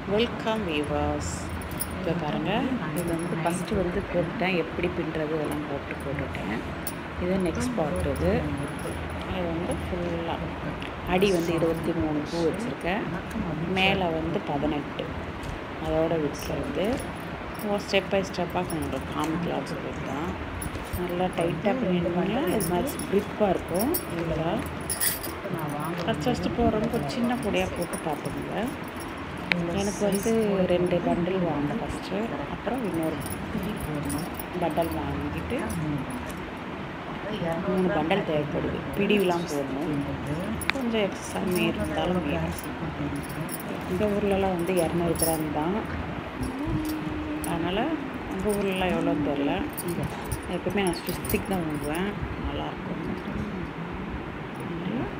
welcome viewers இப்போ பாருங்கள் இது வந்து ஃபஸ்ட்டு வந்து போட்டுட்டேன் எப்படி பின்னுறது இதெல்லாம் போட்டு போட்டுட்டேன் இது நெக்ஸ்ட் பார்ட் இது இது வந்து ஃபுல்லாக அடி வந்து இருபத்தி மூணு பூ வச்சுருக்கேன் மேலே வந்து பதினெட்டு அதோட விற்கிறது ஸ்டெப் பை ஸ்டெப்பாக உங்களுக்கு காமிக்கலாம் சொல்லிட்டு தான் நல்லா டைட்டாக பண்ணிடுவாங்க இது மாதிரி க்ரிப்பாக இருக்கும் இதில் ஃபஸ்ட் ஃபஸ்ட்டு போடுறவங்க ஒரு சின்ன பொடியாக போட்டு பார்த்துக்குங்க எனக்கு வந்து ரெண்டு பண்டில் வாங்கினேன் ஃபஸ்ட்டு அப்புறம் இன்னொரு பண்டல் வாங்கிட்டு மூணு பண்டல் தேவைப்படுது பிடிவெலாம் போடணும் கொஞ்சம் எக்ஸ்ட்ரா மீறி இருந்தாலும் மீறி இந்த ஊர்லலாம் வந்து இரநூறு கிராம் தான் அதனால் உங்கள் ஊர்லலாம் எவ்வளோன்னு தெரில எப்பவுமே நான் ஸ்டிக் தான் வாங்குவேன் நல்லாயிருக்கும் அதனால்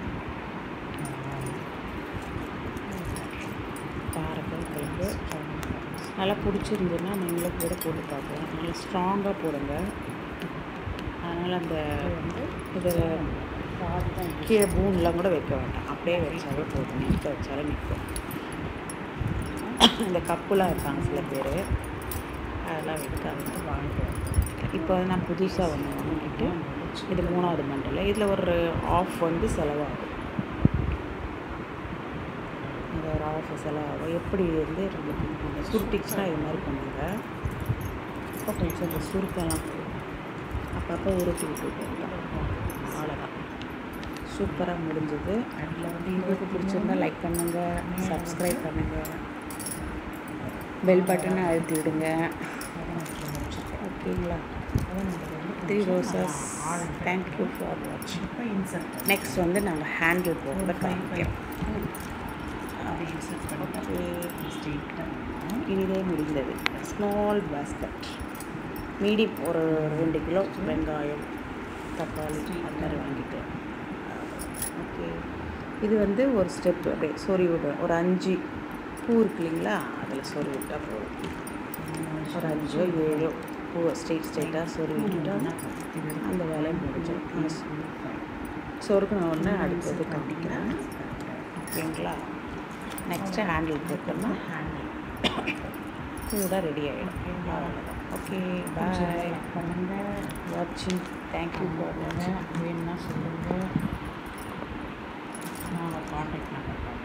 பாருங்கள் உங்களுக்கு நல்லா பிடிச்சிருந்ததுன்னா நீங்களும் கூட போட்டு பார்க்கலாம் நல்லா ஸ்ட்ராங்காக போடுங்க அதனால் அந்த இது கீழே பூன்லாம் கூட வைக்க வேண்டாம் அப்படியே வச்சாலும் போதும் நிற்க வச்சாலும் நிற்கும் இந்த கப்புலாம் இருக்காங்க சில பேர் அதெல்லாம் வைக்காது வாங்கிக்குவேன் இப்போ வந்து நான் புதுசாக ஒன்று வாங்கிட்டு இது மூணாவது மண்டல இதில் ஒரு ஆஃப் வந்து செலவாகும் இது ஒரு ஆஃப் செலவாகும் எப்படி வந்து நம்மளுக்கு அந்த சுருட்டிச்சுன்னா இது மாதிரி பண்ணுங்க அப்போ கொஞ்சம் இந்த சுருக்கெல்லாம் அப்பப்போ உருட்டி விட்டு அவ்வளோதான் சூப்பராக முடிஞ்சது அதில் வந்து உங்களுக்கு பிடிச்சிருந்தா லைக் பண்ணுங்கள் சப்ஸ்கிரைப் பண்ணுங்கள் பெல் பட்டனை அழுத்தி விடுங்க ஓகேங்களா த்ரீ ரோசஸ் தேங்க்யூ ஃபார் வாட்சிங் நெக்ஸ்ட் வந்து நாங்கள் ஹேண்டில் போட்டு காமிக்கிறோம் இதே முடிந்தது ஸ்மால் பாஸ்கட் மீடி ஒரு ரெண்டு கிலோ வெங்காயம் தக்காளி அது மாதிரி வாங்கிட்டு ஓகே இது வந்து ஒரு ஸ்டெப் அப்படியே சொறி விடுவேன் ஒரு அஞ்சு பூ இருக்கு இல்லைங்களா அதில் சொறி விட்டால் போதும் ஒரு அஞ்சோ ஏழோ பூவை ஸ்ட்ரெயிட் ஸ்ட்ரெயிட்டாக சொறி விட்டுட்டா அந்த வேலையை முடிஞ்சிடும் சொருக்கின உடனே அடுத்தது காமிக்கிறேன் ஓகேங்களா நெக்ஸ்ட்டு ஹேண்டில் போட்டோம்னா கூட ரெடி ஆகிடும் அவ்வளோதான் ஓகே பாய் பண்ணுங்கள் வாட்சிங் தேங்க்யூ ஃபார் வாட்சிங் வேணும்னா சொல்லுங்கள் நான் காண்டாக்ட் நம்பர்